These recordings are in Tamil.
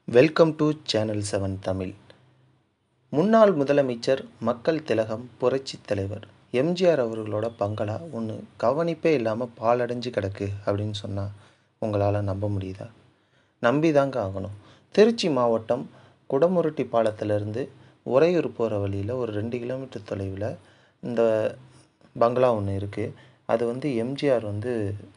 welcome to channel seven Tamil முன்னாள் முதலமைச்சர் மக்கள் திலகம் புரட்சித் தலைவர் எம்ஜிஆர் அவர்களோட பங்களா ஒன்று கவனிப்பே இல்லாமல் பாலடைஞ்சு கிடக்கு அப்படின்னு சொன்னால் உங்களால் நம்ப முடியுதா நம்பி தாங்க ஆகணும் திருச்சி மாவட்டம் குடமுருட்டி பாலத்திலிருந்து உறையூர் போகிற வழியில் ஒரு ரெண்டு கிலோமீட்டர் தொலைவில் இந்த பங்களா ஒன்று இருக்குது அது வந்து எம்ஜிஆர் வந்து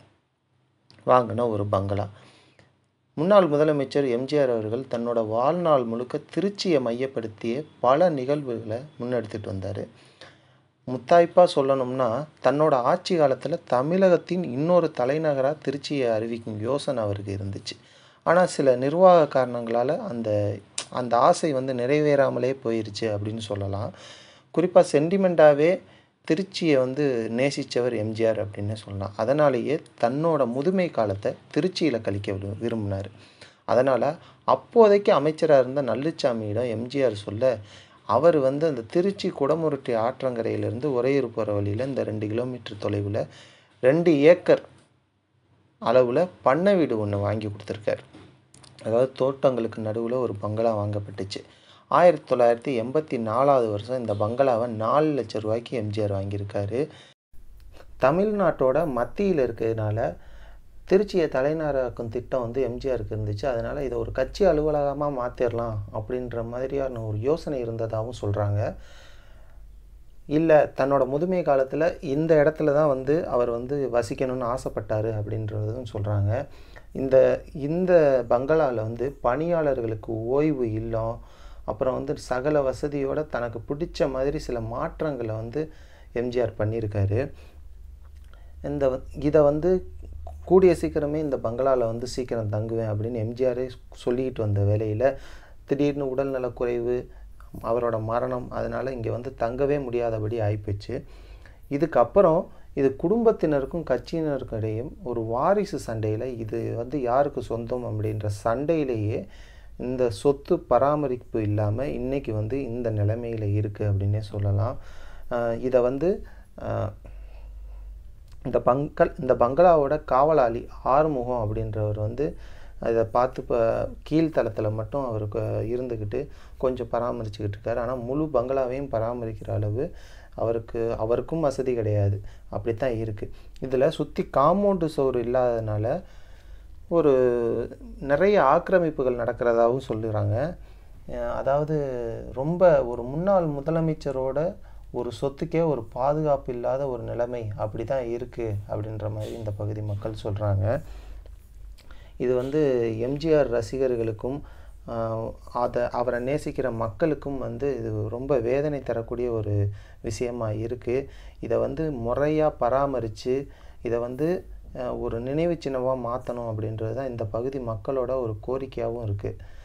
வாங்கின ஒரு பங்களா முன்னாள் முதலமைச்சர் எம்ஜிஆர் அவர்கள் தன்னோட வாழ்நாள் முழுக்க திருச்சியை மையப்படுத்திய பல நிகழ்வுகளை முன்னெடுத்துட்டு வந்தார் முத்தாய்ப்பாக சொல்லணும்னா தன்னோட ஆட்சி காலத்தில் தமிழகத்தின் இன்னொரு தலைநகராக திருச்சியை அறிவிக்கும் யோசனை அவருக்கு இருந்துச்சு ஆனால் சில நிர்வாக காரணங்களால் அந்த அந்த ஆசை வந்து நிறைவேறாமலே போயிருச்சு அப்படின்னு சொல்லலாம் குறிப்பாக சென்டிமெண்ட்டாகவே திருச்சியை வந்து நேசித்தவர் எம்ஜிஆர் அப்படின்னு சொல்லலாம் அதனாலேயே தன்னோட முதுமை காலத்தை திருச்சியில் கழிக்க விரு விரும்பினார் அதனால் அப்போதைக்கு அமைச்சராக இருந்த நல்லுச்சாமியிடம் எம்ஜிஆர் சொல்ல அவர் வந்து அந்த திருச்சி குடமுருட்டி ஆற்றங்கரையிலேருந்து உறையூர் போகிற வழியில் இந்த ரெண்டு கிலோமீட்டர் தொலைவில் ரெண்டு ஏக்கர் அளவில் பண்ணை வீடு ஒன்று வாங்கி கொடுத்துருக்காரு அதாவது தோட்டங்களுக்கு நடுவில் ஒரு பங்களா வாங்கப்பட்டுச்சு ஆயிரத்தி தொள்ளாயிரத்தி எண்பத்தி நாலாவது வருஷம் இந்த பங்களாவை நாலு லட்ச ரூபாய்க்கு எம்ஜிஆர் வாங்கியிருக்காரு தமிழ்நாட்டோட மத்தியில் இருக்கிறதுனால திருச்சியை தலைநகராக்கும் திட்டம் வந்து எம்ஜிஆருக்கு இருந்துச்சு அதனால் இதை ஒரு கட்சி அலுவலகமாக மாற்றிடலாம் அப்படின்ற மாதிரியான ஒரு யோசனை இருந்ததாகவும் சொல்கிறாங்க இல்லை தன்னோட முதுமை காலத்தில் இந்த இடத்துல தான் வந்து அவர் வந்து வசிக்கணும்னு ஆசைப்பட்டார் அப்படின்றதும் சொல்கிறாங்க இந்த இந்த பங்களாவில் வந்து பணியாளர்களுக்கு ஓய்வு இல்லம் அப்புறம் வந்து சகல வசதியோடு தனக்கு பிடிச்ச மாதிரி சில மாற்றங்களை வந்து எம்ஜிஆர் பண்ணியிருக்காரு இந்த இதை வந்து கூடிய சீக்கிரமே இந்த பங்களாவில் வந்து சீக்கிரம் தங்குவேன் அப்படின்னு எம்ஜிஆரே சொல்லிக்கிட்டு வந்த வேலையில் திடீர்னு உடல்நலக்குறைவு அவரோட மரணம் அதனால் இங்கே வந்து தங்கவே முடியாதபடி ஆகிப்போச்சு இதுக்கப்புறம் இது குடும்பத்தினருக்கும் கட்சியினருக்கும் இடையும் ஒரு வாரிசு சண்டையில் இது வந்து யாருக்கு சொந்தம் அப்படின்ற சண்டையிலேயே இந்த சொத்து பராமரிப்பு இல்லாமல் இன்றைக்கி வந்து இந்த நிலைமையில் இருக்குது அப்படின்னே சொல்லலாம் இதை வந்து இந்த பங்கல் இந்த பங்களாவோட காவலாளி ஆறுமுகம் அப்படின்றவர் வந்து இதை பார்த்து இப்போ கீழ்த்தளத்தில் மட்டும் அவருக்கு இருந்துக்கிட்டு கொஞ்சம் பராமரிச்சுக்கிட்டு இருக்கார் ஆனால் முழு பங்களாவையும் பராமரிக்கிற அளவு அவருக்கு அவருக்கும் வசதி கிடையாது அப்படித்தான் இருக்குது இதில் சுற்றி காம்பவுண்டு சோறு இல்லாததுனால ஒரு நிறைய ஆக்கிரமிப்புகள் நடக்கிறதாகவும் சொல்லுறாங்க அதாவது ரொம்ப ஒரு முன்னாள் முதலமைச்சரோட ஒரு சொத்துக்கே ஒரு பாதுகாப்பு இல்லாத ஒரு நிலைமை அப்படி தான் இருக்குது அப்படின்ற மாதிரி இந்த பகுதி மக்கள் சொல்கிறாங்க இது வந்து எம்ஜிஆர் ரசிகர்களுக்கும் அதை அவரை நேசிக்கிற மக்களுக்கும் வந்து இது ரொம்ப வேதனை தரக்கூடிய ஒரு விஷயமாக இருக்குது இதை வந்து முறையாக பராமரித்து இதை வந்து ஒரு நினைவு சின்னமாக மாற்றணும் அப்படின்றது தான் இந்த பகுதி மக்களோட ஒரு கோரிக்கையாகவும் இருக்குது